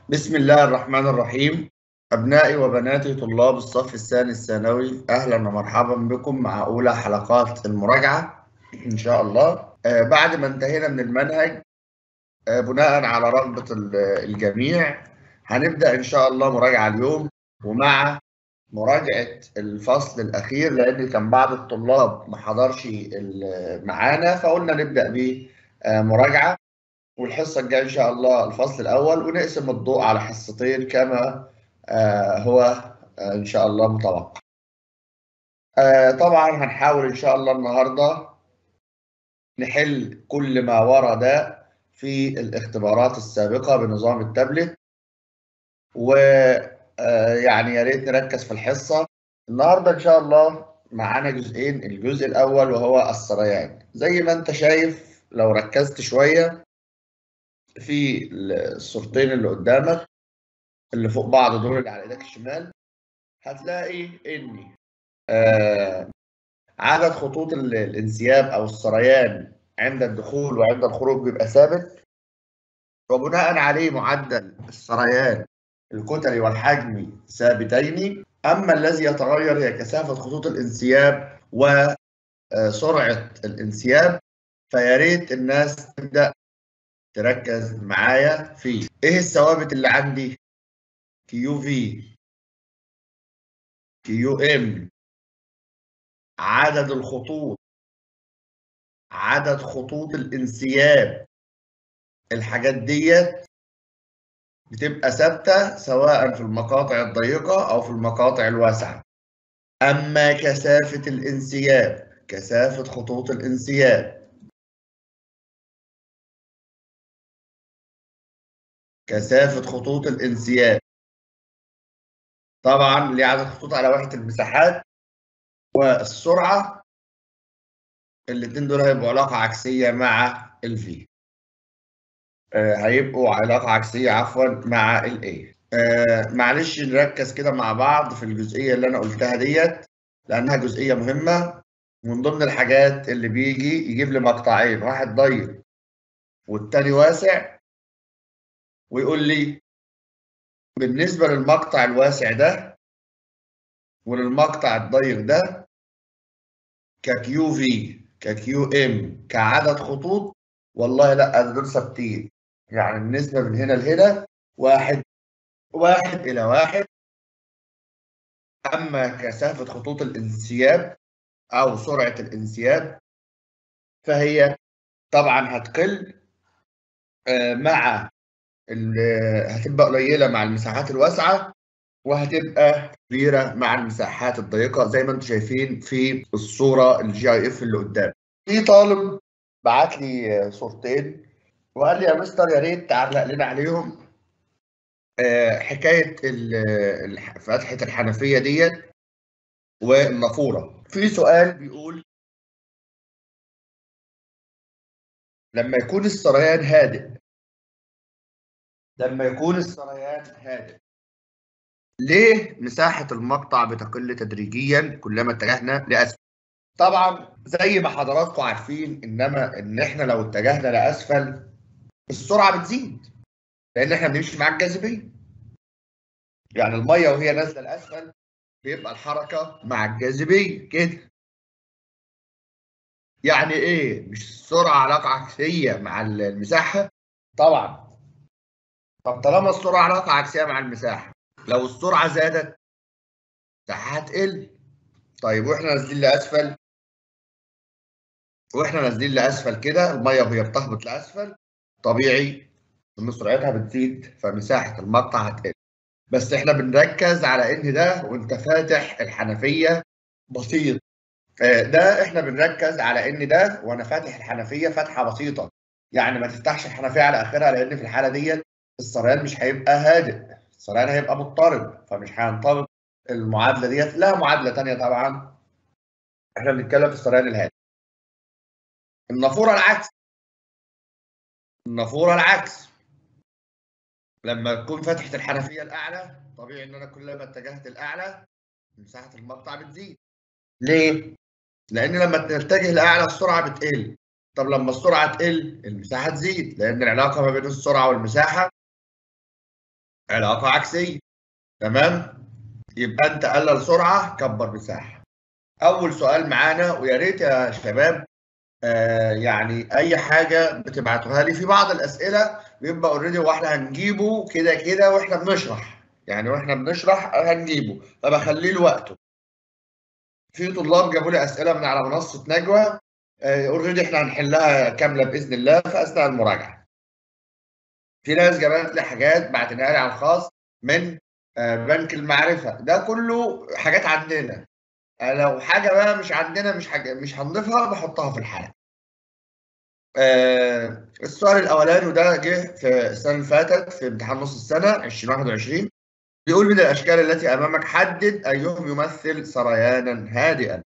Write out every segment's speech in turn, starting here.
بسم الله الرحمن الرحيم أبنائي وبناتي طلاب الصف الثاني الثانوي أهلا ومرحبا بكم مع أولى حلقات المراجعة إن شاء الله آه بعد ما انتهينا من المنهج آه بناء على رغبة الجميع هنبدأ إن شاء الله مراجعة اليوم ومع مراجعة الفصل الأخير لأن كان بعض الطلاب ما حضرش معانا فقلنا نبدأ بمراجعة والحصة الجاية إن شاء الله الفصل الأول ونقسم الضوء على حصتين كما هو إن شاء الله متوقع. طبعا هنحاول إن شاء الله النهاردة نحل كل ما ورد في الاختبارات السابقة بنظام التابلت ويعني يا ريت نركز في الحصة النهاردة إن شاء الله معانا جزئين الجزء الأول وهو السريان زي ما أنت شايف لو ركزت شوية في الصورتين اللي قدامك اللي فوق بعض دول اللي على ايدك الشمال هتلاقي ان آه عدد خطوط الانسياب او السريان عند الدخول وعند الخروج بيبقى ثابت وبناء عليه معدل السريان الكتلي والحجمي ثابتين اما الذي يتغير هي كثافه خطوط الانسياب وسرعه الانسياب فيا ريت الناس تبدا تركز معايا في ايه الثوابت اللي عندي كيو في كيو ام عدد الخطوط عدد خطوط الانسياب الحاجات ديت بتبقى ثابته سواء في المقاطع الضيقه او في المقاطع الواسعه اما كثافه الانسياب كثافه خطوط الانسياب كثافة خطوط الانسياب طبعا ليه عدد خطوط على وحدة المساحات والسرعة الاثنين دول هيبقوا علاقة عكسية مع الفي آه هيبقوا علاقة عكسية عفوا مع الاي آه معلش نركز كده مع بعض في الجزئية اللي أنا قلتها ديت لأنها جزئية مهمة من ضمن الحاجات اللي بيجي يجيب لي مقطعين واحد ضيق والتاني واسع ويقول لي بالنسبة للمقطع الواسع ده وللمقطع الضيق ده ككيو في ككيو ام كعدد خطوط والله لا دول ثابتين يعني النسبة من هنا لهنا واحد واحد إلى واحد أما كثافة خطوط الانسياب أو سرعة الانسياب فهي طبعا هتقل مع هتبقى قليلة مع المساحات الواسعة وهتبقى كبيرة مع المساحات الضيقة زي ما انتم شايفين في الصورة الجي اي اف اللي قدام. في طالب بعت لي صورتين وقال لي يا مستر يا ريت تعلق لنا عليهم حكاية فتحة الحنفية ديت والنافورة. في سؤال بيقول لما يكون السريان هادئ لما يكون السريان هادئ ليه مساحة المقطع بتقل تدريجيا كلما اتجهنا لأسفل طبعا زي ما حضراتكم عارفين انما ان احنا لو اتجهنا لأسفل السرعة بتزيد لان احنا بنمشي مع الجاذبية يعني المية وهي نازلة لأسفل بيبقى الحركة مع الجاذبية كده يعني ايه مش السرعة علاقة عكسية مع المساحة طبعا طب طالما السرعة علاقة عكسية مع المساحة لو السرعة زادت المساحة هتقل طيب واحنا نازلين لأسفل واحنا نازلين لأسفل كده المية وهي بتهبط لأسفل طبيعي إن سرعتها بتزيد فمساحة المقطع هتقل بس احنا بنركز على إن ده وأنت فاتح الحنفية بسيط ده احنا بنركز على إن ده وأنا فاتح الحنفية فتحة بسيطة يعني ما تفتحش الحنفية على آخرها لأن في الحالة ديت السريان مش هيبقى هادئ السريان هيبقى مضطرب فمش هينطبق المعادله ديت لها معادله ثانيه طبعا احنا بنتكلم في السريان الهادئ النافوره العكس النافوره العكس لما تكون فتحه الحنفيه الاعلى طبيعي ان انا كل ما اتجهت الاعلى مساحه المقطع بتزيد ليه لان لما نتجه لاعلى السرعه بتقل طب لما السرعه تقل المساحه تزيد لان العلاقه ما بين السرعه والمساحه علاقة عكسية تمام يبقى انت قلل سرعة كبر مساحة اول سؤال معانا ويا ريت يا شباب آه يعني اي حاجة بتبعتوها لي في بعض الاسئلة بيبقى اوريدي واحنا هنجيبه كده كده واحنا بنشرح يعني واحنا بنشرح هنجيبه فبخليه لوقته في طلاب جابوا لي اسئله من على منصه نجوى اوريدي احنا هنحلها كامله باذن الله في اثناء المراجعه. في ناس جابت لي حاجات بعتناها لي على الخاص من بنك المعرفه ده كله حاجات عندنا لو حاجه بقى مش عندنا مش حاجة مش هنضيفها بحطها في الحلقه. السؤال الاولاني وده جه في السنه اللي فاتت في امتحان نص السنه 2021 بيقول من الاشكال التي امامك حدد ايهم يمثل سريانا هادئا.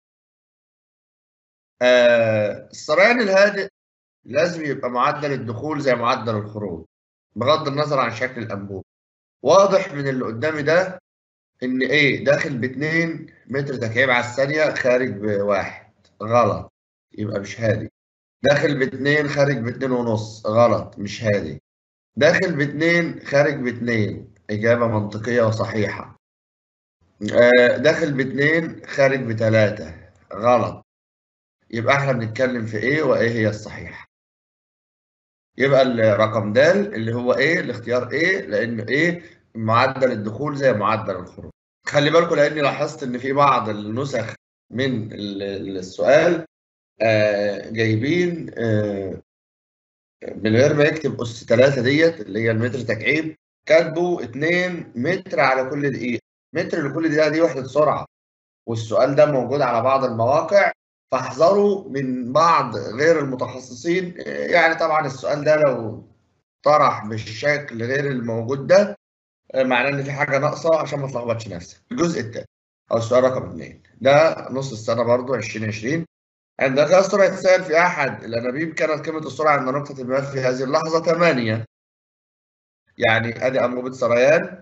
آه السريان الهادئ لازم يبقى معدل الدخول زي معدل الخروج بغض النظر عن شكل الانبوب. واضح من اللي قدامي ده ان ايه داخل ب 2 متر تكعيب على الثانيه خارج بواحد غلط يبقى مش هادي. داخل ب 2 خارج ب 2 ونص غلط مش هادي. داخل ب 2 خارج ب 2 إجابة منطقية وصحيحة. داخل باتنين خارج بتلاتة غلط. يبقى احنا بنتكلم في ايه وايه هي الصحيحة. يبقى الرقم د اللي هو ايه الاختيار ايه لان ايه معدل الدخول زي معدل الخروج. خلي بالكم لاني لاحظت ان في بعض النسخ من السؤال آه جايبين آه من غير ما يكتب اس 3 ديت اللي هي المتر تكعيب كاتبه 2 متر على كل دقيقة متر لكل دقيقة دي وحدة سرعة والسؤال ده موجود على بعض المواقع فاحذروا من بعض غير المتخصصين يعني طبعا السؤال ده لو طرح بالشكل غير الموجود ده معناه ان في حاجة ناقصة عشان ما تلخبطش نفسك الجزء الثاني او السؤال رقم 2 ده نص السنة برضو 2020 عند قياس سرعة السائل في أحد الأنابيب كانت قيمة السرعة عند نقطة ما في هذه اللحظة 8 يعني ادي انبوبه سريان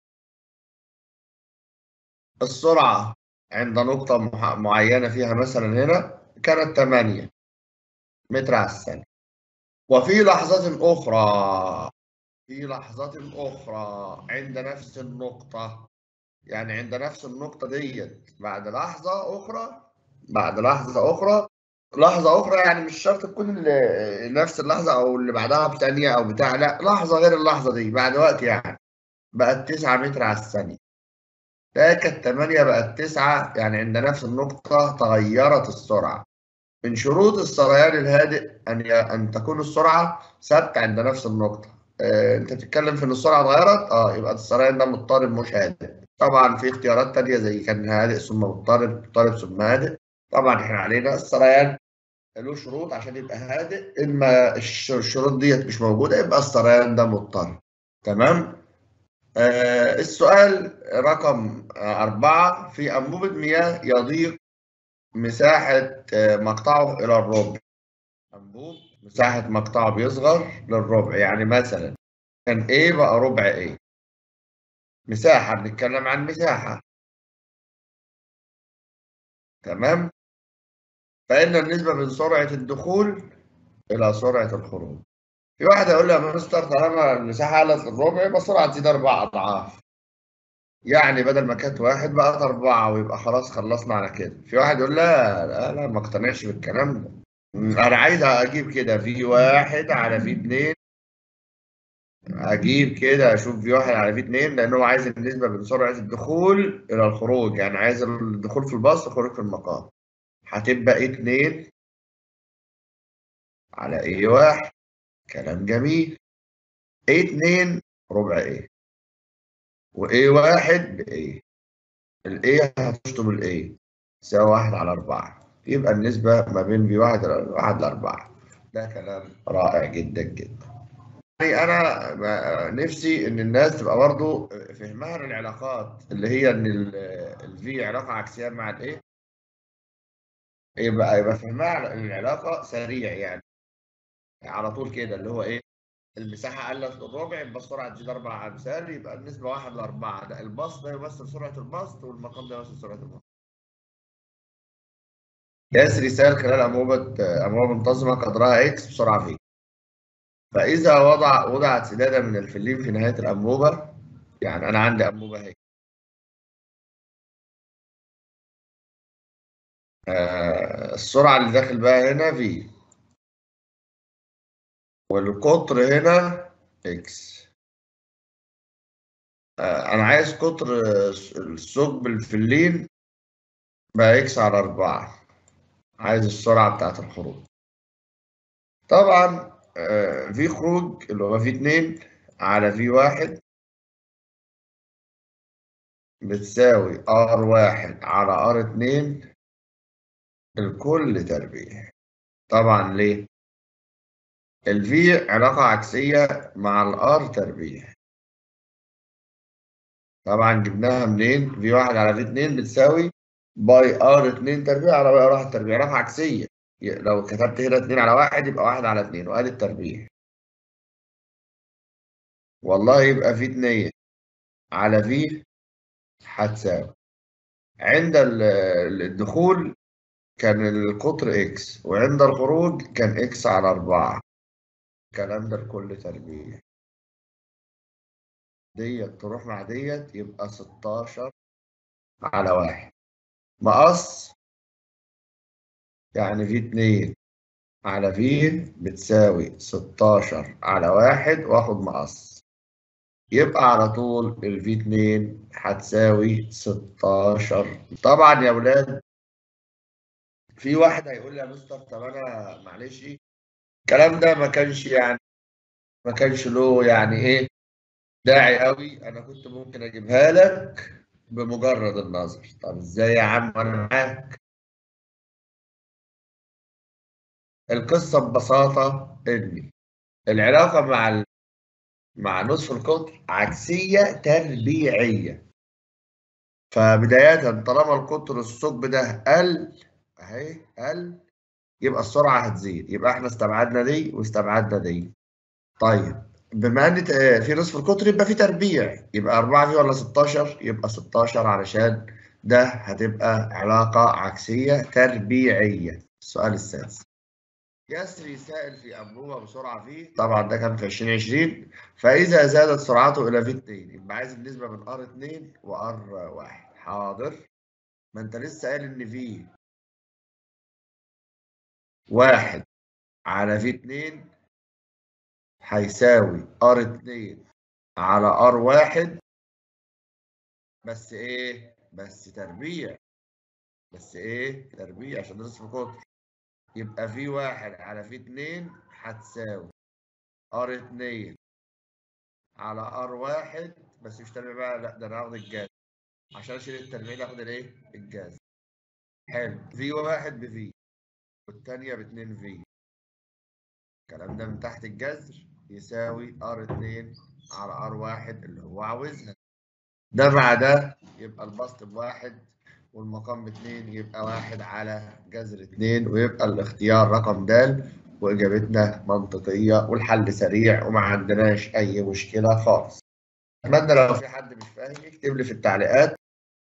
السرعه عند نقطه معينه فيها مثلا هنا كانت 8 متر على الثانيه وفي لحظه اخرى في لحظه اخرى عند نفس النقطه يعني عند نفس النقطه ديت بعد لحظه اخرى بعد لحظه اخرى لحظة أخرى يعني مش شرط تكون نفس اللحظة أو اللي بعدها بثانية أو بتاع لا لحظة غير اللحظة دي بعد وقت يعني بقت 9 متر على الثانية ده كانت 8 بقت 9 يعني عند نفس النقطة تغيرت السرعة من شروط السريان الهادئ أن أن تكون السرعة ثابتة عند نفس النقطة آه أنت بتتكلم في إن السرعة اتغيرت أه يبقى السريان ده مضطرب مش هادئ طبعا في اختيارات تانية زي كان هادئ ثم مضطرب مضطرب ثم هادئ طبعا احنا علينا السريان له شروط عشان يبقى هادئ اما الشروط ديت مش موجوده يبقى السريان ده مضطر تمام آه السؤال رقم أربعة في أنبوبة مياه يضيق مساحة آه مقطعه إلى الربع أنبوب مساحة مقطعه بيصغر للربع يعني مثلا كان A بقى ربع A مساحة بنتكلم عن مساحة تمام فإن النسبة من سرعة الدخول إلى سرعة الخروج. في واحد هيقول لي يا مستر طالما المساحة قلت للربع يبقى السرعة تزيد أربع أضعاف. يعني بدل ما كانت واحد بقت أربعة ويبقى خلاص خلصنا على كده. في واحد يقول لا لا لا ما اقتنعش بالكلام ده. أنا عايز أجيب كده في واحد على في اتنين أجيب كده أشوف في واحد على في اتنين لأن هو عايز النسبة من سرعة الدخول إلى الخروج يعني عايز الدخول في الباص والخروج في المقام. هتبقى اتنين على ايه واحد كلام جميل ايه اتنين ربع ايه وايه واحد بايه الايه هتشطب الايه تساوي واحد على اربعة يبقى النسبة ما بين في واحد واحد لاربعة ده كلام رائع جدا جدا يعني انا نفسي ان الناس تبقى برضه فهمها للعلاقات اللي هي ان الفي علاقة عكسية مع الايه يبقى يبقى فهمها العلاقه سريع يعني على طول كده اللي هو ايه المساحه قلت للربع يبقى السرعه تزيد اربع امثال يبقى النسبه واحد لاربعه ده البسط ده يمثل سرعه البسط والمقام ده يمثل سرعه البسط. يسري سال خلال انبوبه انبوبه منتظمه قدرها اكس بسرعه في فاذا وضع وضعت سداده من الفلين في نهايه الانبوبه يعني انا عندي انبوبه اهي آه السرعه اللي داخل بقى هنا في والقطر هنا اكس آه انا عايز قطر الثقب الفلين بقى اكس على أربعة عايز السرعة بتاعت الخروج طبعا آه في خروج اللي هو في اتنين على في واحد بتساوي ار واحد على ار اتنين الكل تربيع طبعا ليه؟ الفي علاقة عكسية مع الار تربيع طبعا جبناها منين؟ في واحد على في اتنين بتساوي باي ار اتنين تربيع على باي ار واحد تربيع علاقة عكسية لو كتبت هنا اتنين على واحد يبقى واحد على اتنين وادي التربيع والله يبقى في اتنين على في هتساوي عند الدخول كان القطر اكس وعند الخروج كان اكس على أربعة الكلام ده الكل تربيع ديت تروح مع ديت يبقى ستاشر على واحد مقص يعني في اتنين على في بتساوي ستاشر على واحد واخد مقص يبقى على طول الفي اتنين هتساوي ستاشر طبعا يا ولاد في واحد هيقول لي يا مستر طب انا معلش الكلام ده ما كانش يعني ما كانش له يعني ايه داعي قوي انا كنت ممكن اجيبها لك بمجرد النظر طب ازاي يا عم انا معاك القصه ببساطه ان العلاقه مع ال... مع نصف القطر عكسيه تربيعيه فبدايه طالما القطر الثقب ده قل اهي قل يبقى السرعه هتزيد يبقى احنا استبعدنا دي واستبعدنا دي طيب بما ان في نصف القطر يبقى في تربيع يبقى 4 في ولا 16 يبقى 16 علشان ده هتبقى علاقه عكسيه تربيعيه السؤال السادس يسري سائل في انبوبه بسرعه في طبعا ده كان في 2020 فاذا زادت سرعته الى في 2 يبقى عايز النسبه من ار 2 وار 1 حاضر ما انت لسه قايل ان في واحد على في اتنين هيساوي ار اتنين على ار واحد بس ايه بس تربيع بس ايه تربيع عشان ندرس في قطر يبقى في واحد على في اتنين هتساوي ار اتنين على ار واحد بس مش تربيع بقى لا ده انا هاخد الجاز عشان اشيل التربيع ده اخد الايه الجاز حلو في واحد بفي والتانية باتنين في الكلام ده من تحت الجذر يساوي ار اتنين على ار واحد اللي هو عاوزها ده مع ده يبقى البسط بواحد والمقام باتنين يبقى واحد على جذر اتنين ويبقى الاختيار رقم د واجابتنا منطقية والحل سريع وما عندناش اي مشكلة خالص اتمنى لو في حد مش فاهم يكتب لي في التعليقات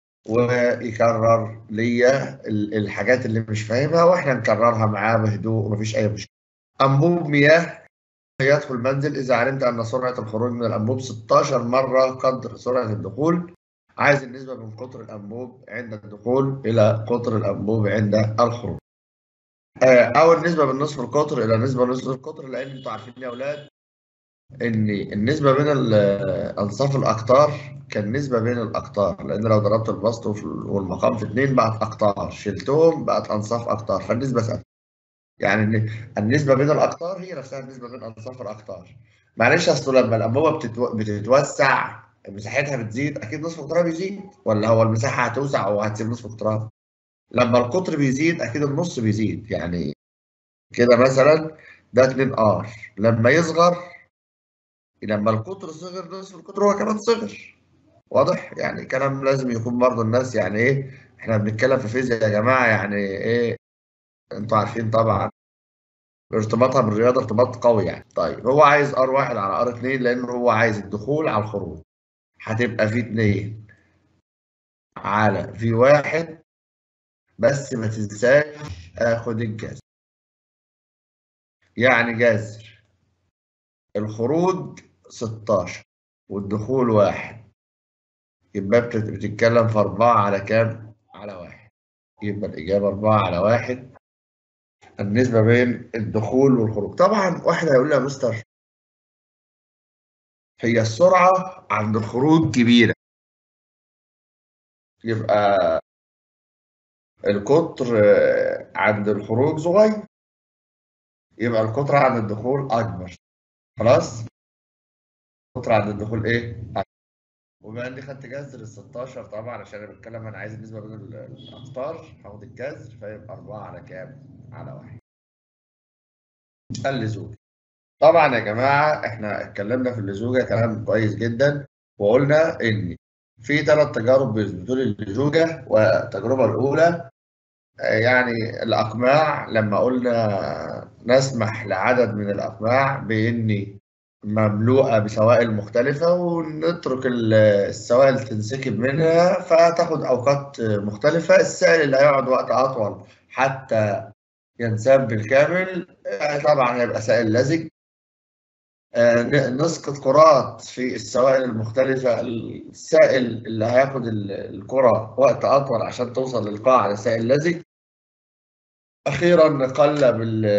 ويكرر ليا الحاجات اللي مش فاهمها واحنا نكررها معاه بهدوء ومفيش اي مشكله. انبوب مياه يدخل المنزل اذا علمت ان سرعه الخروج من الانبوب 16 مره قدر سرعه الدخول عايز النسبه من قطر الانبوب عند الدخول الى قطر الانبوب عند الخروج. او النسبه من نصف القطر الى نسبه نصف القطر لان انتوا عارفين يا اولاد ان النسبه بين انصاف الاقطار كان نسبه بين الاقطار لان لو ضربت البسط والمقام في اثنين بقت اقطار شلتهم بقت انصاف اقطار فالنسبه ثابته يعني النسبه بين الاقطار هي نفسها النسبه بين انصاف الاقطار معلش اصل لما الانبوبه بتتو... بتتوسع مساحتها بتزيد اكيد نصف قطرها بيزيد ولا هو المساحه هتوسع وهتسيب نصف قطرها لما القطر بيزيد اكيد النص بيزيد يعني كده مثلا ده 2 ار لما يصغر لما القطر صغر نصف القطر هو كمان صغر واضح يعني كلام لازم يكون برضه الناس يعني ايه احنا بنتكلم في فيزياء يا جماعه يعني ايه انتوا عارفين طبعا ارتباطها بالرياضه ارتباط قوي يعني طيب هو عايز ار واحد على ار اتنين لانه هو عايز الدخول على الخروج هتبقى في اتنين على في واحد بس ما تنساش اخد الجذر يعني جذر الخروج 16 والدخول واحد يبقى بتتكلم في 4 على كام؟ على واحد يبقى الإجابة 4 على واحد النسبة بين الدخول والخروج طبعا واحد هيقول لي يا مستر هي السرعة عند الخروج كبيرة يبقى القطر عند الخروج صغير يبقى القطر عند الدخول أكبر خلاص القطر عند الدخول إيه؟ أكبر وبما إني خدت جذر ال 16 طبعا عشان أنا بتكلم أنا عايز النسبة بين الأقطار هاخد الجذر فيبقى 4 على كام؟ على 1 اللزوجة طبعا يا جماعة احنا اتكلمنا في اللزوجة كلام كويس جدا وقلنا ان في ثلاث تجارب بيثبتوا لي اللزوجة والتجربة الأولى يعني الأقماع لما قلنا نسمح لعدد من الأقماع بإن مملوءة بسوائل مختلفة ونترك السوائل تنسكب منها فتاخد أوقات مختلفة السائل اللي هيقعد وقت أطول حتى ينساب بالكامل طبعا هيبقى سائل لزج نسقط كرات في السوائل المختلفة السائل اللي هياخد الكرة وقت أطول عشان توصل للقاع على سائل لزج أخيرا نقلب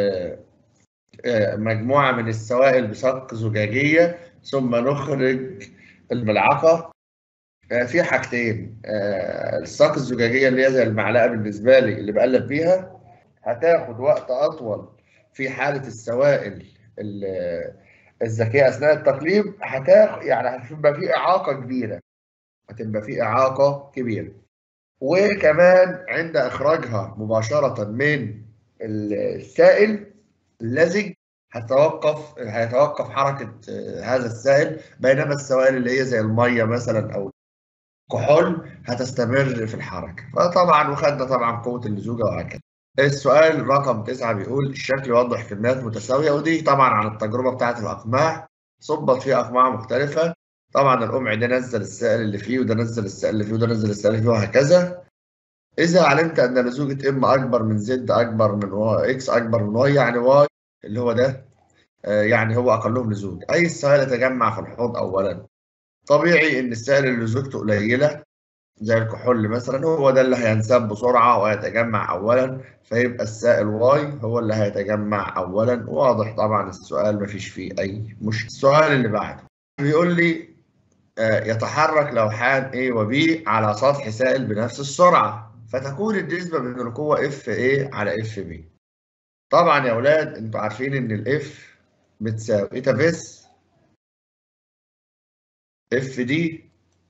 مجموعة من السوائل بصك زجاجية ثم نخرج الملعقة في حاجتين الصاق الزجاجية اللي هي زي المعلقة بالنسبة لي اللي بقلب بيها هتاخد وقت أطول في حالة السوائل الذكية أثناء التقليب هتاخد يعني هتبقى في إعاقة كبيرة هتبقى في إعاقة كبيرة وكمان عند إخراجها مباشرة من السائل اللزج هتوقف هيتوقف حركة هذا السائل بينما السوائل اللي هي زي المية مثلا أو الكحول هتستمر في الحركة فطبعا وخدنا طبعا قوة اللزوجة وهكذا السؤال رقم تسعة بيقول الشكل يوضح كميات متساوية ودي طبعا عن التجربة بتاعة الأقماع صبت فيه أقماع مختلفة طبعا القمع ده نزل السائل اللي فيه وده نزل السائل اللي فيه وده نزل السائل اللي فيه وهكذا إذا علمت أن لزوجة إم أكبر من زد أكبر من واي إكس أكبر من واي يعني واي اللي هو ده آه يعني هو أقلهم لزوج أي السائل يتجمع في الحوض أولا طبيعي إن السائل اللي لزوجته قليلة زي الكحول مثلا هو ده اللي هينساب بسرعة ويتجمع أولا فيبقى السائل واي هو اللي هيتجمع أولا واضح طبعا السؤال مفيش فيه أي مشكلة السؤال اللي بعده بيقول لي آه يتحرك لوحان A و B على سطح سائل بنفس السرعة فتكون النسبة بين القوة FA على FB طبعا يا أولاد أنتوا عارفين إن الإف بتساوي إيتا فيس اف دي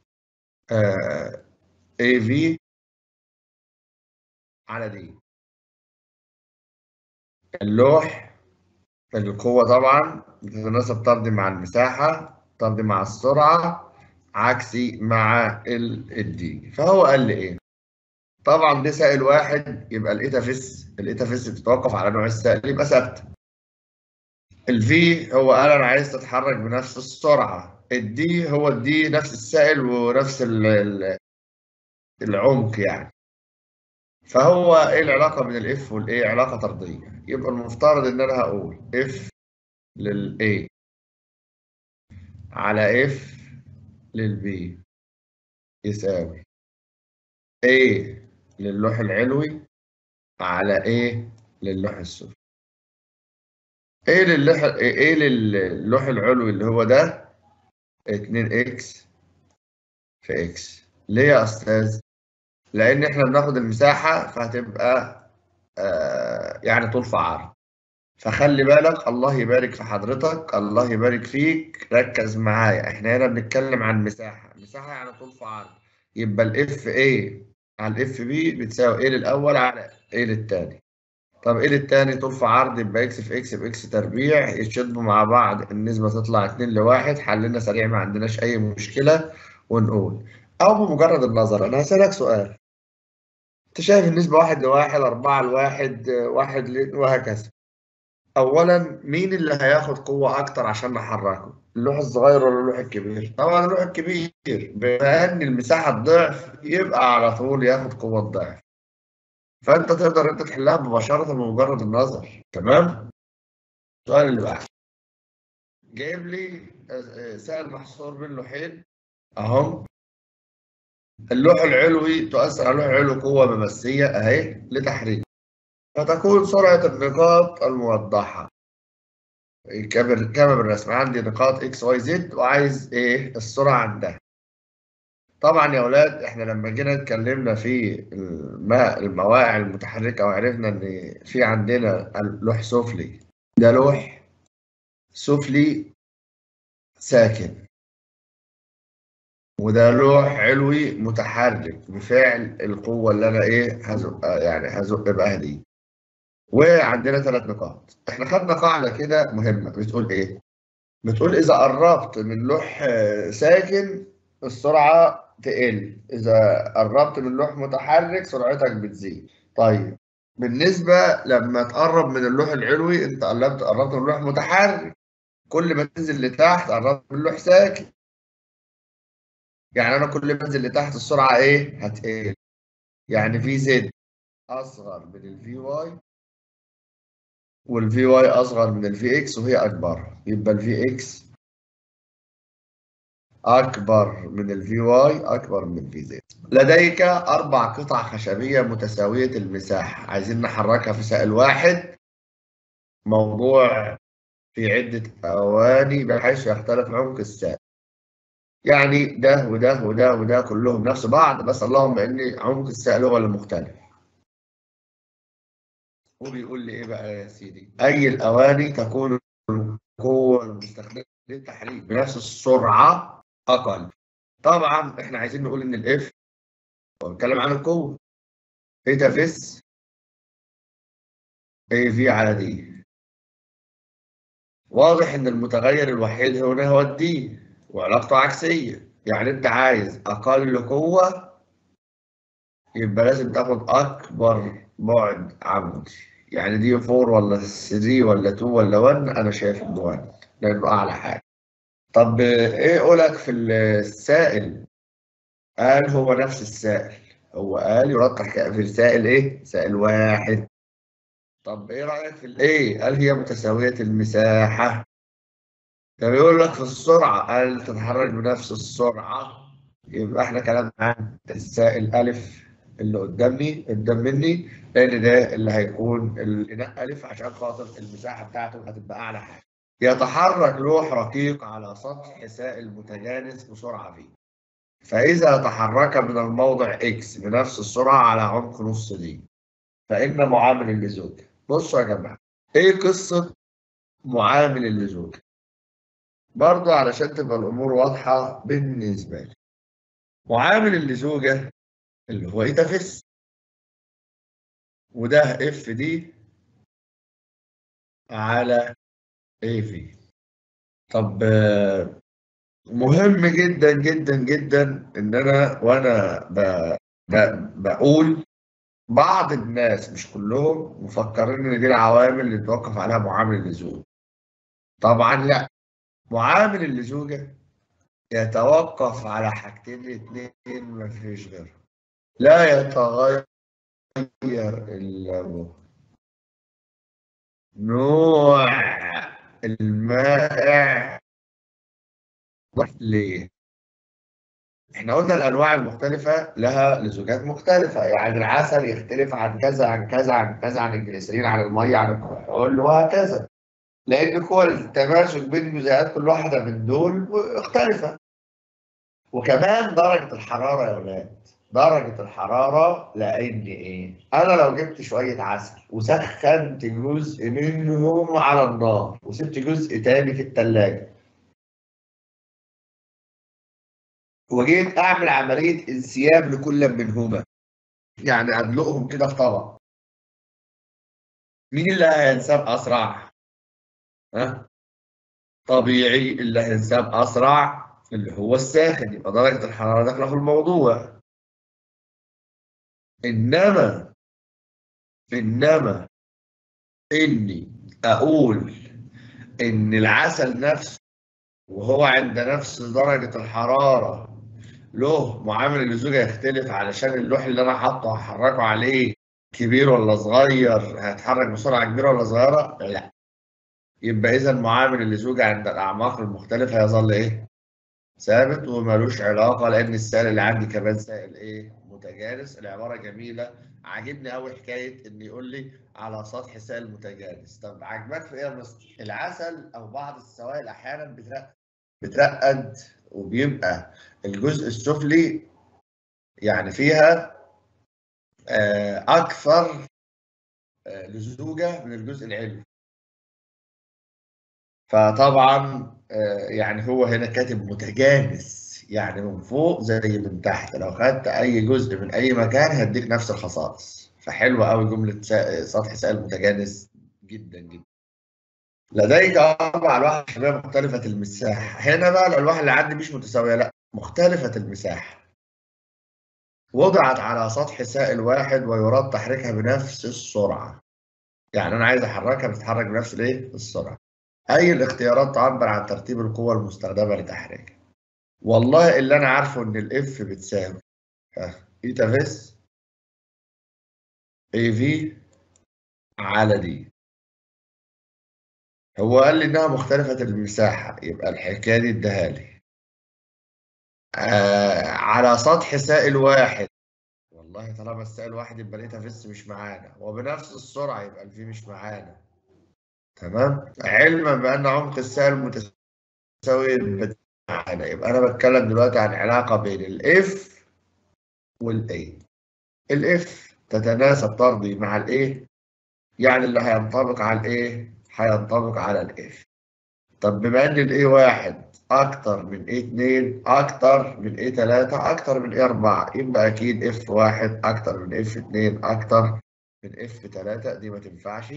اي في على دي اللوح القوة طبعا بتتناسب طردي مع المساحة طردي مع السرعة عكسي مع الدي فهو قال لي ايه طبعا ده سائل واحد يبقى الايتا فيس الايتا فيس بتتوقف على نوع السائل يبقى ثابته الفي هو قال انا عايز تتحرك بنفس السرعه الدي هو الدي نفس السائل ونفس العمق يعني فهو ايه العلاقه بين الاف والاي علاقه طرديه يبقى المفترض ان انا هقول اف للاي على اف للبي يساوي A للوح العلوي على A للوح السفلي A للوح A للوح العلوي اللي هو ده 2x في x ليه يا أستاذ؟ لأن إحنا بناخد المساحة فهتبقى آه يعني طول في عرض فخلي بالك الله يبارك في حضرتك الله يبارك فيك ركز معايا احنا هنا بنتكلم عن مساحة مساحة يعني طول في عرض يبقى الاف A على الاف بي بتساوي ايه للاول على ايه للتاني طب ايه للتاني طول في عرض يبقى اكس في اكس باكس تربيع يشدوا مع بعض النسبه تطلع 2 لواحد حلنا سريع ما عندناش اي مشكله ونقول او بمجرد النظر انا هسالك سؤال انت شايف النسبه واحد لواحد أربعة لواحد واحد ل... وهكذا اولا مين اللي هياخد قوه اكتر عشان نحركه اللوح الصغير ولا اللوح الكبير طبعا اللوح الكبير بما ان المساحه الضعف يبقى على طول ياخد قوه الضعف فانت تقدر انت تحلها مباشره بمجرد النظر تمام السؤال اللي بعده جايب لي سائل محصور بين لوحين اهم اللوح العلوي تؤثر على اللوح العلوي قوة ممسية أهي لتحريك فتكون سرعة النقاط الموضحة كما كما بالرسم عندي نقاط اكس واي زد وعايز ايه السرعة عندها طبعا يا اولاد احنا لما جينا اتكلمنا في الماء المواقع المتحركة وعرفنا ان في عندنا لوح سفلي ده لوح سفلي ساكن وده لوح علوي متحرك بفعل القوة اللي أنا إيه هزق يعني هزق بها دي. وعندنا ثلاث نقاط. إحنا خدنا قاعدة كده مهمة بتقول إيه؟ بتقول إذا قربت من لوح ساكن السرعة تقل، إذا قربت من لوح متحرك سرعتك بتزيد. طيب بالنسبة لما تقرب من اللوح العلوي أنت قربت قربت من لوح متحرك. كل ما تنزل لتحت قربت من لوح ساكن. يعني انا كل ما انزل لتحت السرعه ايه هتقل يعني في زد اصغر من الفي واي والفي واي اصغر من الفي اكس وهي اكبر يبقى الفي اكس اكبر من الفي واي اكبر من الفي زد لديك اربع قطع خشبيه متساويه المساحه عايزين نحركها في سائل واحد موضوع في عده اواني بحيث يختلف عمق السائل يعني ده وده وده وده كلهم نفس بعض بس اللهم ان عمق السائل هو المختلف وبيقول لي ايه بقى يا سيدي اي الاواني تكون القوه المستخدمه للتحريك بنفس السرعه اقل طبعا احنا عايزين نقول ان الاف بنتكلم عن القوه ايتا فيس اي في على دي واضح ان المتغير الوحيد هنا هو الدي وعلاقته عكسية يعني انت عايز اقل قوة يبقى لازم تاخد اكبر بعد عمودي يعني دي 4 ولا 3 ولا 2 ولا 1 انا شايف ان 1 لانه اعلى حاجة طب ايه قولك في السائل قال هو نفس السائل هو قال يرقح في السائل ايه سائل واحد طب ايه رأيك في الايه قال هي متساوية المساحة ده بيقول لك في السرعة قال تتحرك بنفس السرعة يبقى احنا كلام عن السائل ألف اللي قدامي قدام مني لأن ده اللي هيكون الإناء ألف عشان خاطر المساحة بتاعته هتبقى أعلى حاجة. يتحرك لوح رقيق على سطح سائل متجانس بسرعة في. فإذا تحرك من الموضع X بنفس السرعة على عمق نص دي فإن معامل اللزوج. بصوا يا جماعة إيه قصة معامل اللزوج؟ برضه علشان تبقى الامور واضحه بالنسبه لي معامل اللزوجه اللي هو ايتا فيس وده اف دي على اي في طب مهم جدا جدا جدا ان انا وانا ب... ب... بقول بعض الناس مش كلهم مفكرين ان دي العوامل اللي توقف عليها معامل اللزوج طبعا لا معامل اللزوجة يتوقف على حاجتين اتنين مفيش غيرهم لا يتغير إلا نوع المائع ليه؟ احنا قلنا الانواع المختلفه لها لزوجات مختلفه يعني العسل يختلف عن كذا عن كذا عن كذا عن الجليسرين عن الميه عن الكحول وهكذا لان قوى التماسك بين جزيئات كل واحده من دول مختلفه وكمان درجه الحراره يا ولاد درجه الحراره لان ايه انا لو جبت شويه عسل وسخنت جزء منهم على النار وسبت جزء تاني في الثلاجه وجيت اعمل عمليه انسياب لكل منهما يعني ادلقهم كده في طبق مين اللي هينساب اسرع ها طبيعي اللي هينساب اسرع اللي هو الساخن يبقى درجه الحراره داخله في الموضوع انما انما اني اقول ان العسل نفسه وهو عند نفس درجه الحراره له معامل اللزوجه يختلف علشان اللوح اللي انا حاطه هحركه عليه كبير ولا صغير هيتحرك بسرعه كبيره ولا صغيره لا يبقى اذا معامل اللزوجه عند الاعماق المختلفه يظل ايه ثابت وملوش علاقه لان السائل اللي عندي كمان سائل ايه متجانس العباره جميله عاجبني قوي حكايه ان يقول لي على سطح سائل متجانس طب عجبك في ايه يا مستر العسل او بعض السوائل احيانا بترقد بترقد وبيبقى الجزء السفلي يعني فيها اكثر لزوجه من الجزء العلوي فطبعا يعني هو هنا كاتب متجانس يعني من فوق زي من تحت لو خدت اي جزء من اي مكان هديك نفس الخصائص فحلوه قوي جمله سطح سائل متجانس جدا جدا لديك اربع الواح حجميه مختلفه المساحه هنا بقى الالواح اللي عندي مش متساويه لا مختلفه المساحه وضعت على سطح سائل واحد ويراد تحريكها بنفس السرعه يعني انا عايز احركها بتتحرك بنفس الايه السرعه اي الاختيارات تعبر عن ترتيب القوى المستخدمه لتحريكها والله اللي انا عارفه ان الاف بتساوي ايتا فيس اي في على دي هو قال لي انها مختلفة المساحة يبقى الحكاية دي اداها لي آه على سطح سائل واحد والله طالما السائل واحد يبقى الايتا فيس مش معانا وبنفس السرعة يبقى الفي مش معانا تمام علما بان عمق السائل متساوي معانا يبقى انا بتكلم دلوقتي عن علاقه بين الاف والاي الاف تتناسب طردي مع الايه يعني اللي هينطبق على الايه هينطبق على الاف طب بما ان الاي واحد اكتر من اي 2 اكتر من اي 3 اكتر من اي 4 يبقى اكيد اف واحد اكتر من اف 2 اكتر من اف 3 دي ما تنفعش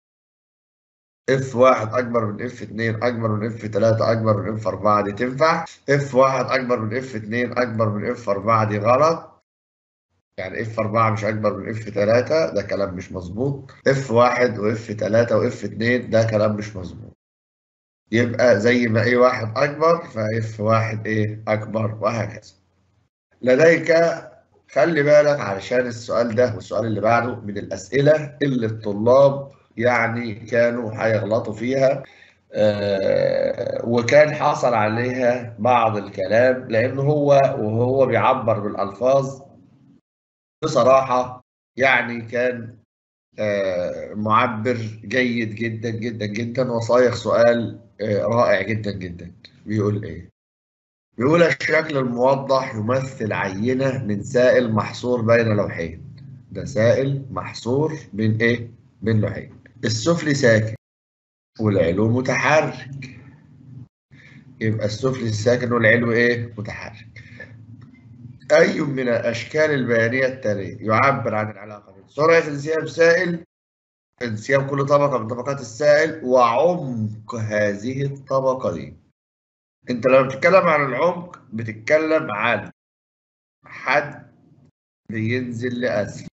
اف واحد اكبر من اف 2 اكبر من اف 3 اكبر من اف 4 دي تنفع اف واحد اكبر من اف 2 اكبر من اف 4 دي غلط يعني اف 4 مش اكبر من اف 3 ده كلام مش مظبوط اف واحد واف 3 واف 2 ده كلام مش مظبوط يبقى زي ما اي واحد اكبر فاف واحد ايه اكبر وهكذا لديك خلي بالك علشان السؤال ده والسؤال اللي بعده من الاسئله اللي الطلاب يعني كانوا هيغلطوا فيها آه وكان حصل عليها بعض الكلام لأنه هو وهو بيعبر بالألفاظ بصراحة يعني كان آه معبر جيد جدا جدا جدا وصايغ سؤال آه رائع جدا جدا بيقول إيه؟ بيقول الشكل الموضح يمثل عينة من سائل محصور بين لوحين ده سائل محصور بين إيه؟ بين لوحين السفلي ساكن والعلو متحرك يبقى السفلي ساكن والعلو ايه متحرك اي من الاشكال البيانيه التاليه يعبر عن العلاقه بين سرعه انسياب سائل انسياب كل طبقه من طبقات السائل وعمق هذه الطبقه دي انت لما بتتكلم عن العمق بتتكلم عن حد بينزل لاسفل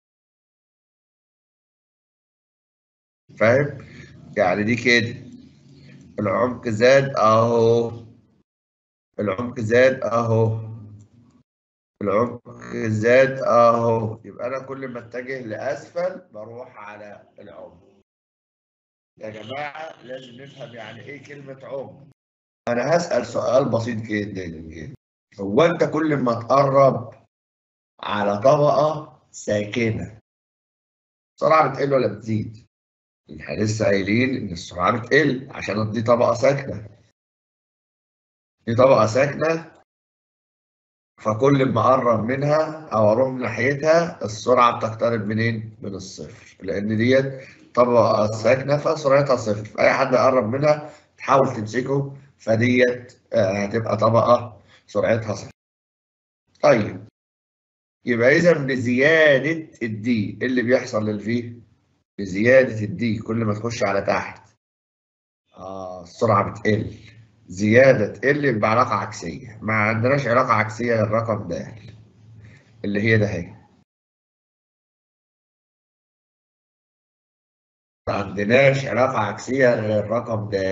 فاهم يعني دي كده العمق زاد اهو العمق زاد اهو العمق زاد اهو يبقى انا كل ما اتجه لاسفل بروح على العمق يا جماعه لازم نفهم يعني ايه كلمه عمق انا هسال سؤال بسيط جدا جدا هو انت كل ما تقرب على طبقه ساكنه السرعه بتقل ولا بتزيد احنا لسه قايلين ان السرعه بتقل عشان دي طبقه ساكنه دي طبقه ساكنه فكل ما اقرب منها او اروح ناحيتها السرعه بتقترب منين؟ من الصفر لان ديت طبقه ساكنه فسرعتها صفر فاي حد يقرب منها تحاول تمسكه فديت هتبقى طبقه سرعتها صفر. طيب يبقى اذا بزياده الدي اللي بيحصل للفي بزياده الدي كل ما تخش على تحت اه السرعه بتقل زياده تقل بعلاقه عكسيه ما عندناش علاقه عكسيه للرقم ده اللي هي ده هي ما عندناش علاقه عكسيه للرقم ده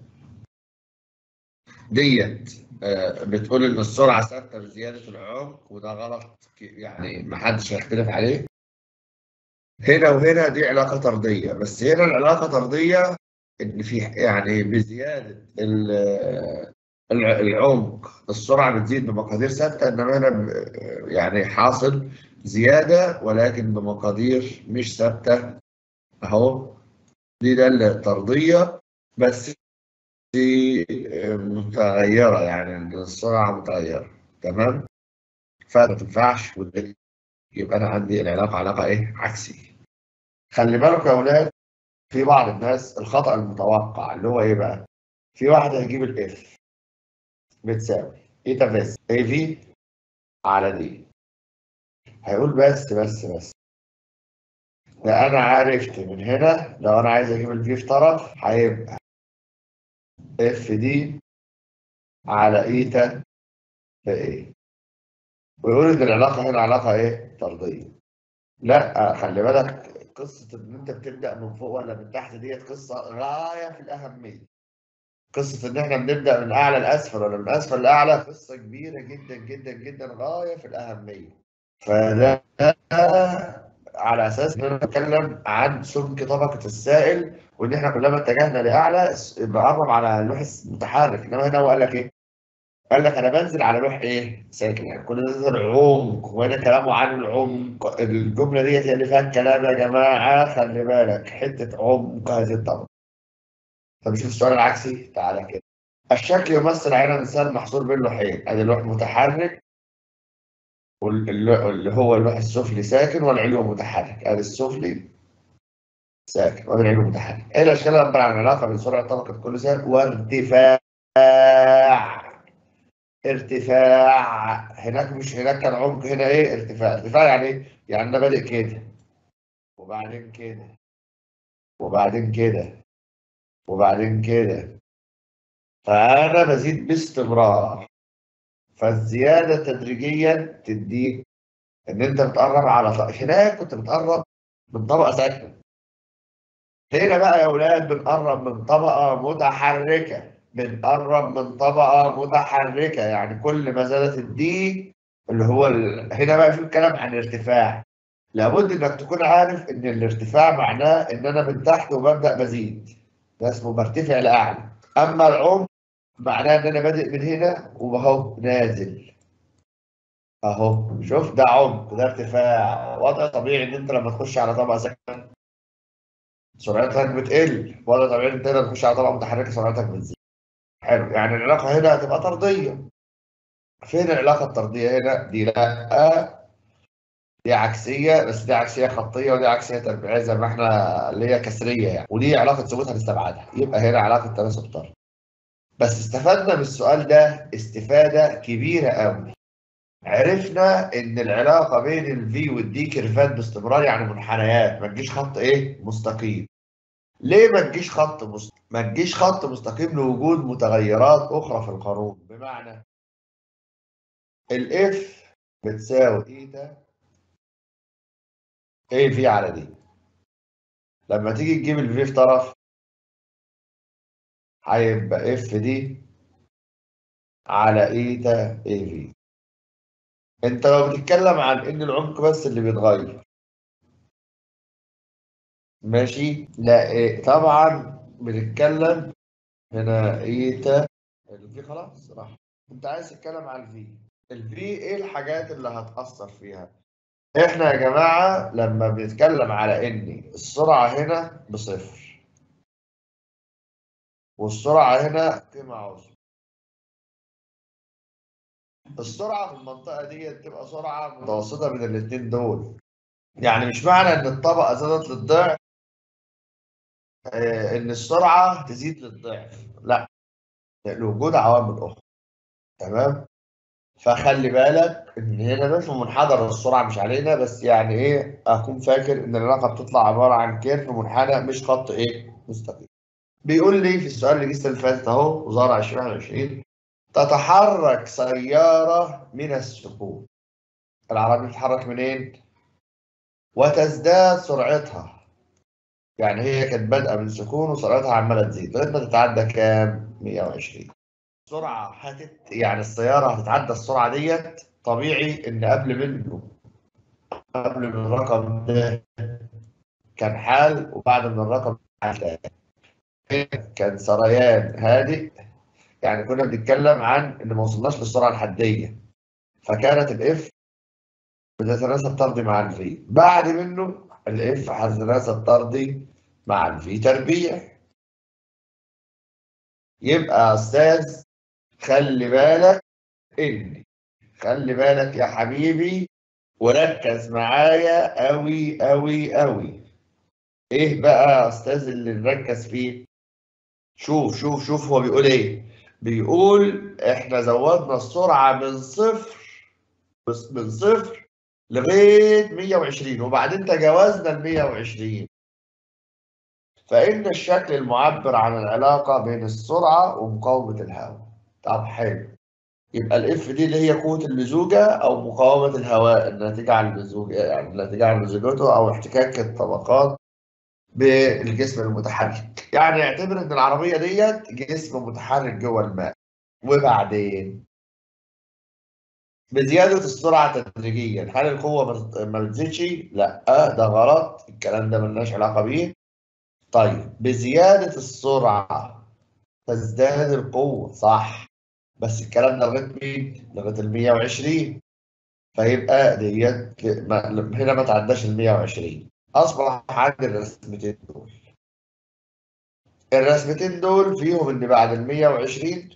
ديت آه بتقول ان السرعه ثابته بزياده العمق وده غلط يعني ما حدش هيختلف عليه هنا وهنا دي علاقه طرديه بس هنا العلاقه طرديه ان في يعني بزياده العمق السرعة بتزيد بمقادير ثابتة إنما هنا يعني حاصل زيادة ولكن بمقادير مش ثابتة أهو دي دالة طردية بس دي متغيرة يعني السرعة متغيرة تمام فما تنفعش يبقى أنا عندي العلاقة علاقة إيه عكسية خلي بالك يا أولاد في بعض الناس الخطأ المتوقع اللي هو إيه بقى في واحد هيجيب الإف بتساوي ايتا بس اي في على دي هيقول بس بس بس ده انا عرفت من هنا لو انا عايز اجيب الفي في طرف هيبقى اف دي على ايتا في ايه ويقول ان العلاقه هنا علاقه ايه طرديه لا خلي بالك قصه ان انت بتبدا من فوق ولا من تحت ديت قصه غايه في الاهميه قصة إن إحنا بنبدأ من أعلى لأسفل ولا من أسفل لأعلى قصة كبيرة جدا جدا جدا غاية في الأهمية. فده على أساس إن أنا بتكلم عن سمك طبقة السائل وإن إحنا كلما اتجهنا لأعلى بقرب على اللوح المتحرك، إنما هنا هو قال لك إيه؟ قال لك أنا بنزل على لوح إيه؟ ساكن يعني كل ده نزل عمق وهنا كلامه عن العمق الجملة ديت هي اللي فيها الكلام يا جماعة خلي بالك حتة عمق هذه الطبقة. طب نشوف السؤال العكسي تعالى كده الشكل يمثل عين الانسان محصور بين لوحين ادي لوح متحرك واللي هو اللوح السفلي ساكن والعلوي متحرك ادي السفلي ساكن وادي العلوي متحرك ايه الاشكال اللي عن العلاقه بين سرعه طبقه كل سائل وارتفاع ارتفاع هناك مش هناك كان عمق هنا ايه ارتفاع ارتفاع يعني ايه يعني انا بادئ كده وبعدين كده وبعدين كده وبعدين كده فأنا بزيد باستمرار فالزيادة تدريجيا تديك إن أنت بتقرب على طبقة هناك كنت بتقرب من طبقة ساكنة هنا بقى يا أولاد بنقرب من طبقة متحركة بنقرب من طبقة متحركة يعني كل ما زادت الدي اللي هو ال... هنا بقى في الكلام عن ارتفاع لابد انك تكون عارف ان الارتفاع معناه ان انا من تحت وببدا بزيد ده اسمه برتفع لاعلى اما العمق معناه ان انا بادئ من هنا وبهو نازل اهو شوف ده عمق ده ارتفاع وضع طبيعي ان انت لما تخش على طبقه ساكنه سرعتك بتقل وضع طبيعي ان انت لما تخش على طبقه متحركه سرعتك بتزيد حلو يعني العلاقه هنا هتبقى طرديه فين العلاقه الطرديه هنا دي لا دي عكسيه بس دي عكسيه خطيه ودي عكسيه تربيعيه زي ما احنا اللي هي كسريه يعني ودي علاقه ثبوت هنستبعدها يبقى هنا علاقه تناسب طرد بس استفدنا من السؤال ده استفاده كبيره قوي عرفنا ان العلاقه بين الفي والدي كيرفات باستمرار يعني منحنيات ما تجيش خط ايه مستقيم ليه ما تجيش خط مستقيم ما تجيش خط مستقيم لوجود متغيرات اخرى في القانون بمعنى الاف بتساوي ايتا ايه في على دي لما تيجي تجيب الفي في طرف هيبقى اف دي على ايتا اي في انت لو بتتكلم عن ان العمق بس اللي بيتغير ماشي لا إيه طبعا بنتكلم هنا ايتا الفي خلاص راح انت عايز تتكلم عن الفي الفي ايه الحاجات اللي هتأثر فيها احنا يا جماعة لما بنتكلم على ان السرعة هنا بصفر والسرعة هنا قيمة عظمى السرعة في المنطقة دي تبقى سرعة متوسطة بين الاتنين دول يعني مش معنى ان الطبقة زادت للضعف اه ان السرعة تزيد للضعف لا لوجود عوامل اخرى تمام فخلي بالك ان هنا ده في منحدر السرعه مش علينا بس يعني ايه اكون فاكر ان العلاقه بتطلع عباره عن كيرف منحنى مش خط ايه مستقيم بيقول لي في السؤال اللي لسه اللي فاتت اهو وزاره 2021 تتحرك سياره من السكون العربيه بتتحرك منين وتزداد سرعتها يعني هي كانت بادئه من سكون وسرعتها عماله تزيد لغايه ما تتعدى كام 120 السرعه هتت يعني السياره هتتعدى السرعه ديت طبيعي ان قبل منه قبل من الرقم ده كان حال وبعد من الرقم حال كان سريان هادئ يعني كنا بنتكلم عن ان ما وصلناش للسرعه الحديه فكانت الاف بتتناسب طردي مع الفي بعد منه الاف هتتناسب طردي مع الفي تربيع يبقى يا استاذ خلي بالك اني خلي بالك يا حبيبي وركز معايا قوي قوي قوي ايه بقى يا استاذ اللي نركز فيه شوف شوف شوف هو بيقول ايه بيقول احنا زودنا السرعه من صفر بس من صفر لغايه 120 وبعدين تجاوزنا ال 120 فإن الشكل المعبر عن العلاقة بين السرعة ومقاومة الهواء. طب حلو. يبقى الاف دي اللي هي قوة اللزوجة أو مقاومة الهواء الناتجة عن اللزوجة يعني الناتجة عن لزوجته أو احتكاك الطبقات بالجسم المتحرك. يعني اعتبر إن العربية ديت جسم متحرك جوه الماء. وبعدين بزيادة السرعة تدريجيا هل القوة ما بتزيدش؟ لا ده غلط الكلام ده ملناش علاقة بيه. طيب بزيادة السرعة تزداد القوة صح بس الكلام ده لغاية مين؟ لغاية ال 120 فيبقى ديت هنا ما تعداش ال 120 أصبح عندي الرسمتين دول الرسمتين دول فيهم إن بعد ال 120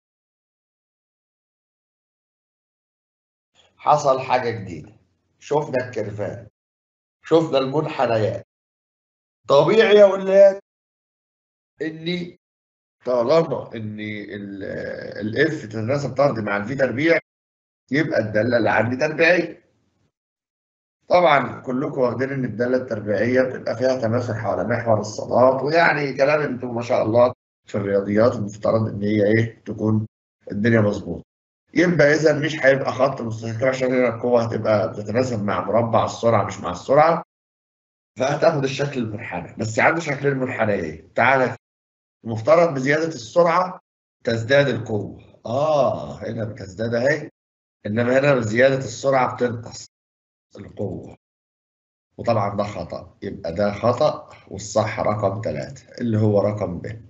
حصل حاجة جديدة شفنا الكيرفات شفنا المنحنيات طبيعي يا ولاد اني طالما ان الاف تتناسب طرد مع الفي تربيع يبقى الداله اللي عندي تربيعيه طبعا كلكم واخدين ان الداله التربيعيه بتبقى فيها تماثل حول محور الصادات ويعني كلام انتم ما شاء الله في الرياضيات المفترض ان هي ايه تكون الدنيا مظبوطه يبقى اذا مش هيبقى خط مستقيم عشان هنا القوه هتبقى بتتناسب مع مربع السرعه مش مع السرعه فهتاخد الشكل المنحنى بس عنده شكلين منحنيين تعالى المفترض بزياده السرعه تزداد القوه اه هنا بتزداد اهي انما هنا بزياده السرعه بتنقص القوه وطبعا ده خطا يبقى ده خطا والصح رقم ثلاثة اللي هو رقم ب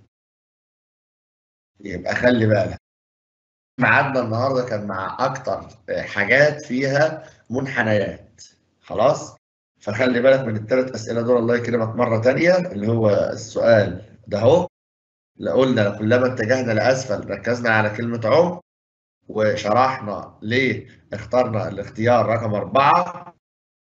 يبقى خلي بالك ميعادنا النهارده كان مع اكتر حاجات فيها منحنيات خلاص فخلي بالك من الثلاث اسئله دول الله يكرمك مره ثانيه اللي هو السؤال ده اهو قلنا كلما اتجهنا لاسفل ركزنا على كلمه عمق وشرحنا ليه اخترنا الاختيار رقم أربعة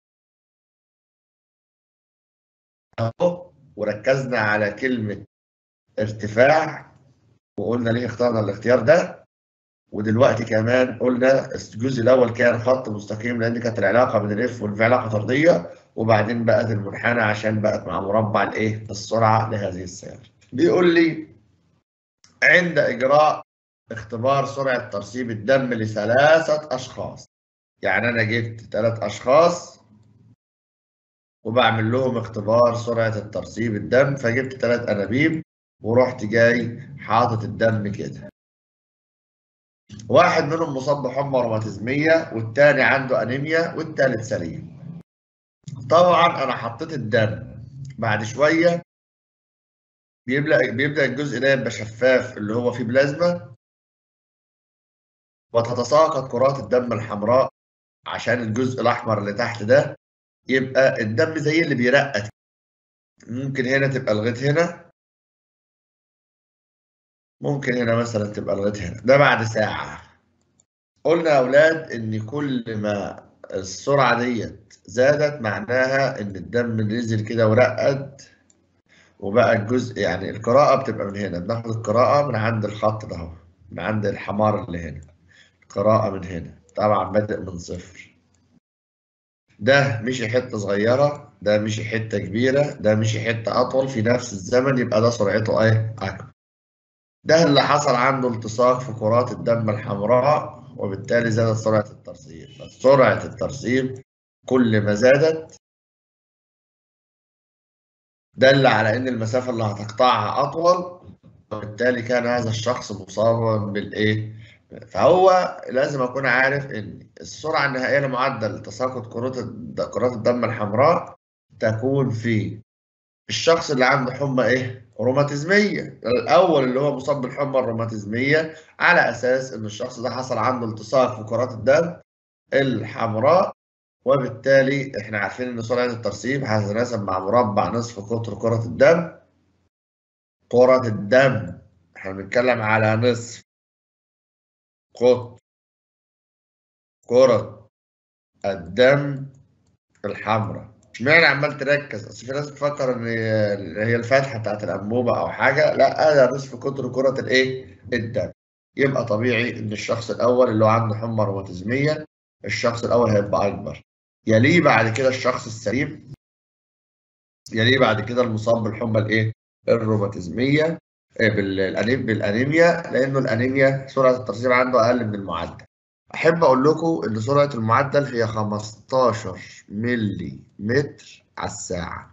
اهو وركزنا على كلمة ارتفاع وقلنا ليه اخترنا الاختيار ده ودلوقتي كمان قلنا الجزء الاول كان خط مستقيم لان كانت العلاقه بين الاف والفي علاقه طرديه وبعدين بقت المنحنى عشان بقت مع مربع الايه السرعه لهذه السياره بيقول لي عند اجراء اختبار سرعه ترسيب الدم لثلاثه اشخاص يعني انا جبت ثلاث اشخاص وبعمل لهم اختبار سرعه الترسيب الدم فجبت ثلاث انابيب ورحت جاي حاطط الدم كده واحد منهم مصاب بحمى روماتيزميه والتاني عنده انيميا والتالت سليم طبعا انا حطيت الدم بعد شويه بيبدا بيبدا الجزء ده يبقى شفاف اللي هو فيه بلازما وتتساقط كرات الدم الحمراء عشان الجزء الاحمر اللي تحت ده يبقى الدم زي اللي بيرقد ممكن هنا تبقى لغايه هنا ممكن هنا مثلا تبقى لغايه هنا ده بعد ساعه قلنا يا اولاد ان كل ما السرعه ديت زادت معناها ان الدم نزل كده ورقد وبقى الجزء يعني القراءه بتبقى من هنا بناخد القراءه من عند الخط ده اهو من عند الحمار اللي هنا القراءه من هنا طبعا بادئ من صفر ده مشي حته صغيره ده مشي حته كبيره ده مشي حته اطول في نفس الزمن يبقى ده سرعته ايه اكبر ده اللي حصل عنده التصاق في كرات الدم الحمراء وبالتالي زادت سرعة الترسيب سرعة الترسيب كل ما زادت دل على ان المسافة اللي هتقطعها اطول وبالتالي كان هذا الشخص مصابا بالايه فهو لازم اكون عارف ان السرعة النهائية لمعدل تساقط كرات الدم الحمراء تكون في الشخص اللي عنده حمى ايه روماتيزمية الأول اللي هو مصاب بالحمى الروماتيزمية على أساس إن الشخص ده حصل عنده التصاق في كرات الدم الحمراء وبالتالي إحنا عارفين إن سرعة الترسيب هتتناسب مع مربع نصف قطر كرة الدم كرة الدم إحنا بنتكلم على نصف قطر كرة الدم الحمراء اشمعنى عمال تركز اصل في ناس بتفكر ان هي الفتحه بتاعت الانبوبه او حاجه لا ده نصف قطر كره الايه الدم يبقى طبيعي ان الشخص الاول اللي هو عنده حمى روماتيزميه الشخص الاول هيبقى اكبر يليه بعد كده الشخص السليم يليه بعد كده المصاب بالحمى الايه الروماتيزميه بالانيميا لانه الانيميا سرعه الترسيب عنده اقل من المعدل احب اقول لكم ان سرعه المعدل هي 15 ملي متر على الساعه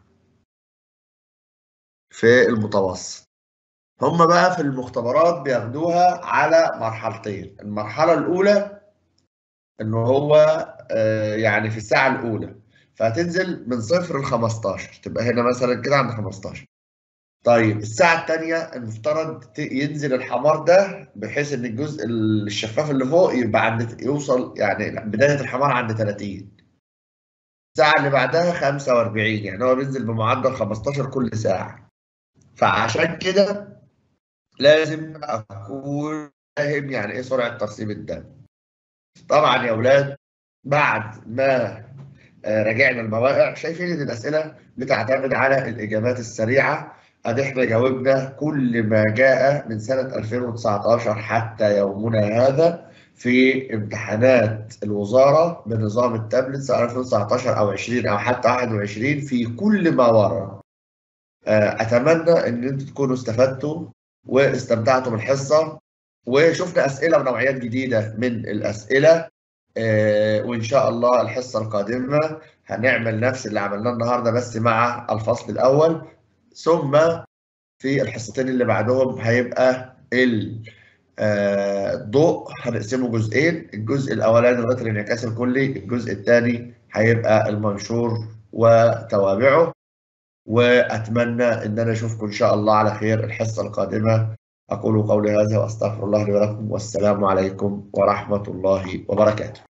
في المتوسط هم بقى في المختبرات بياخدوها على مرحلتين المرحله الاولى ان هو يعني في الساعه الاولى فهتنزل من صفر ل 15 تبقى هنا مثلا كده عند 15 طيب الساعة الثانية المفترض ينزل الحمار ده بحيث ان الجزء الشفاف اللي فوق يبقى عند يوصل يعني بداية الحمار عند 30 الساعة اللي بعدها 45 يعني هو بينزل بمعدل 15 كل ساعة فعشان كده لازم اكون فاهم يعني ايه سرعة ترسيب الدم طبعا يا اولاد بعد ما راجعنا المواقع شايفين ان الاسئله بتعتمد على الاجابات السريعه ادي احنا جاوبنا كل ما جاء من سنه 2019 حتى يومنا هذا في امتحانات الوزاره بنظام التابلت سواء 2019 او 20 او حتى 21 في كل ما ورد. اتمنى ان انتم تكونوا استفدتوا واستمتعتوا بالحصه وشفنا اسئله بنوعيات جديده من الاسئله وان شاء الله الحصه القادمه هنعمل نفس اللي عملناه النهارده بس مع الفصل الاول ثم في الحصتين اللي بعدهم هيبقى الضوء هنقسمه جزئين الجزء الاولاني لغايه الانعكاس الكلي الجزء الثاني هيبقى المنشور وتوابعه واتمنى ان انا اشوفكم ان شاء الله على خير الحصه القادمه اقول قولي هذا واستغفر الله لي ولكم والسلام عليكم ورحمه الله وبركاته